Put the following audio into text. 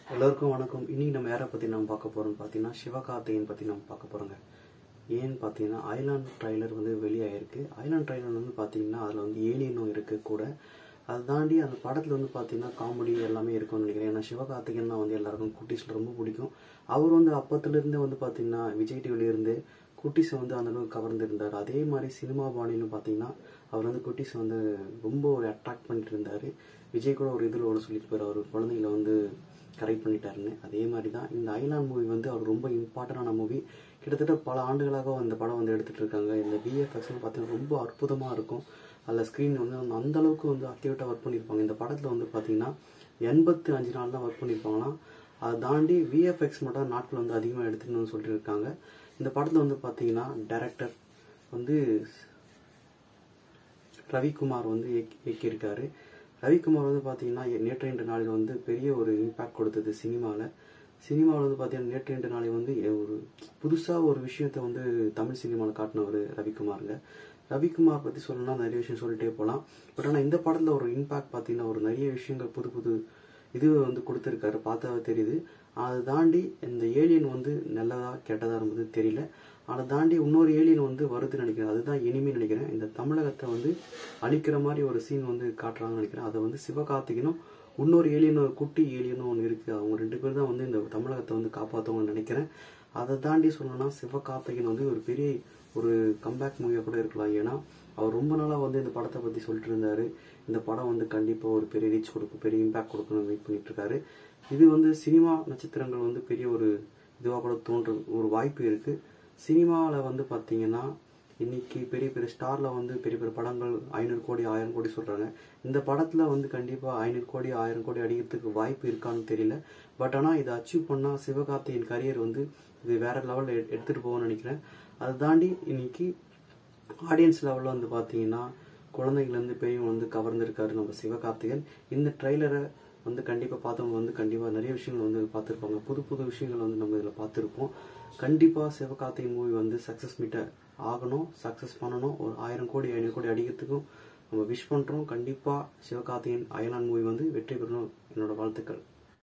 எல்லோருக்கும் வணக்கம் இன்னைக்கு நம்ம யாரை பற்றி நம்ம பார்க்க போகிறோம்னு பார்த்தீங்கன்னா சிவகார்த்திகேயன் பற்றி நம்ம பார்க்க போகிறோங்க ஏன்னு பார்த்தீங்கன்னா ஐலாண்ட் ட்ரைலர் வந்து வெளியாயிருக்கு ஐலாண்ட் ட்ரைலர் வந்து பார்த்தீங்கன்னா அதில் வந்து ஏலியனும் இருக்குது கூட அதை தாண்டி அந்த படத்தில் வந்து பார்த்தீங்கன்னா காமெடி எல்லாமே இருக்கும்னு நினைக்கிறேன் ஏன்னா சிவகார்த்திகேயன் தான் வந்து எல்லாருக்கும் குட்டீஸில் ரொம்ப பிடிக்கும் அவர் வந்து அப்பத்துலேருந்தே வந்து பார்த்தீங்கன்னா விஜய் டிவிலேருந்து குட்டீஸை வந்து அந்த அளவுக்கு கவர்ந்துருந்தார் அதே மாதிரி சினிமா பாணியிலும் பார்த்தீங்கன்னா அவர் வந்து குட்டீஸை வந்து ரொம்ப ஒரு அட்ராக்ட் பண்ணிட்டு இருந்தார் விஜய் கூட ஒரு இதில் ஒரு சொல்லியிருப்பார் அவர் குழந்தைங்கள வந்து கரெக்ட் பண்ணிட்டாருன்னு அதே மாதிரி தான் இந்த ஐலாண்ட் மூவி வந்து அவர் ரொம்ப இம்பார்ட்டண்டான மூவி கிட்டத்தட்ட பல ஆண்டுகளாக இந்த படம் வந்து எடுத்துட்டு இருக்காங்க இந்த விஎஃப்எக்ஸ்னு பார்த்தீங்கன்னா ரொம்ப அற்புதமாக இருக்கும் அதில் ஸ்க்ரீன் வந்து அந்த அளவுக்கு வந்து அக்யூரேட்டாக ஒர்க் பண்ணியிருப்பாங்க இந்த படத்தில் வந்து பார்த்தீங்கன்னா எண்பத்து அஞ்சு நாள் தான் ஒர்க் பண்ணியிருப்பாங்களாம் அதை தாண்டி விஎஃப்எக்ஸ் மட்டும் நாட்கள் வந்து அதிகமாக எடுத்துக்கணும்னு சொல்லிட்டு இருக்காங்க இந்த படத்தில் வந்து பார்த்தீங்கன்னா டைரக்டர் வந்து ரவிக்குமார் வந்து இயக்கி- இயக்கியிருக்காரு ரவிக்குமார் வந்து பார்த்தீங்கன்னா நேற்று இன்று நாளில் வந்து பெரிய ஒரு இம்பாக்ட் கொடுத்தது சினிமாவில் சினிமாவில் வந்து பார்த்தீங்கன்னா நேற்று இன்று நாளில் வந்து ஒரு புதுசாக ஒரு விஷயத்தை வந்து தமிழ் சினிமாவில் காட்டினவர் ரவிக்குமாருங்க ரவிக்குமார் பற்றி சொல்லணும்னா நிறைய விஷயம் சொல்லிட்டே போகலாம் பட் ஆனால் இந்த படத்தில் ஒரு இம்பாக்ட் பார்த்தீங்கன்னா ஒரு நிறைய விஷயங்கள் புது புது இது வந்து கொடுத்துருக்காரு பார்த்தா தெரியுது அதை தாண்டி இந்த ஏலியன் வந்து நல்லதா கெட்டதா என்பது தெரியல அதை தாண்டி இன்னொரு ஏலியன் வந்து வருதுன்னு நினைக்கிறேன் அதுதான் இனிமே நினைக்கிறேன் இந்த தமிழகத்தை வந்து அழிக்கிற மாதிரி ஒரு சீன் வந்து காட்டுறாங்கன்னு நினைக்கிறேன் அதை வந்து சிவகார்த்திகனும் இன்னொரு ஏலியன் ஒரு குட்டி ஏலியனும் ஒன்று இருக்குது அவங்க ரெண்டு பேர் தான் வந்து இந்த தமிழகத்தை வந்து காப்பாற்றுவாங்கன்னு நினைக்கிறேன் அதை தாண்டி சொல்லணும்னா சிவகார்த்திகன் வந்து ஒரு பெரிய ஒரு கம்பேக் மூவியாக கூட இருக்கலாம் ஏன்னா அவர் ரொம்ப நாளாக வந்து இந்த படத்தை பற்றி சொல்லிட்டு இருந்தாரு இந்த படம் வந்து கண்டிப்பாக ஒரு பெரிய ரீச் கொடுக்கும் பெரிய இம்பாக்ட் கொடுக்கணும்னு வெயிட் பண்ணிட்டு இருக்காரு இது வந்து சினிமா நட்சத்திரங்கள் வந்து பெரிய ஒரு இதுவாக கூட தோன்ற ஒரு வாய்ப்பு இருக்கு சினிமாவில் வந்து பார்த்தீங்கன்னா இன்னைக்கு பெரிய பெரிய ஸ்டாரில் வந்து பெரிய பெரிய படங்கள் ஐநூறு கோடி ஆயிரம் கோடி சொல்கிறாங்க இந்த படத்தில் வந்து கண்டிப்பாக ஐநூறு கோடி ஆயிரம் கோடி அடிக்கிறதுக்கு வாய்ப்பு இருக்கான்னு தெரியல பட் ஆனால் இதை அச்சீவ் பண்ணால் சிவகார்த்தியின் கரியர் வந்து இது வேற லெவலில் எடுத்துகிட்டு போகணும்னு நினைக்கிறேன் அதை தாண்டி இன்னைக்கு ஆடியன்ஸ் லெவலில் வந்து பார்த்தீங்கன்னா குழந்தைங்கள்லேருந்து பெரியவங்க வந்து கவர்ந்திருக்காரு நம்ம சிவகார்த்திகன் இந்த ட்ரைலரை வந்து கண்டிப்பாக பார்த்தவங்க வந்து கண்டிப்பாக நிறைய விஷயங்கள் வந்து பார்த்துருப்பாங்க புது புது விஷயங்கள் வந்து நம்ம இதில் பார்த்துருப்போம் கண்டிப்பாக சிவகார்த்திகன் மூவி வந்து சக்ஸஸ் மீட்டை ஆகணும் சக்ஸஸ் பண்ணணும் ஒரு ஆயிரம் கோடி ஐநூறு கோடி அடிக்கிறதுக்கும் நம்ம விஷ் பண்ணுறோம் கண்டிப்பாக சிவகார்த்திகன் அயலான் மூவி வந்து வெற்றி பெறணும் என்னோட வாழ்த்துக்கள்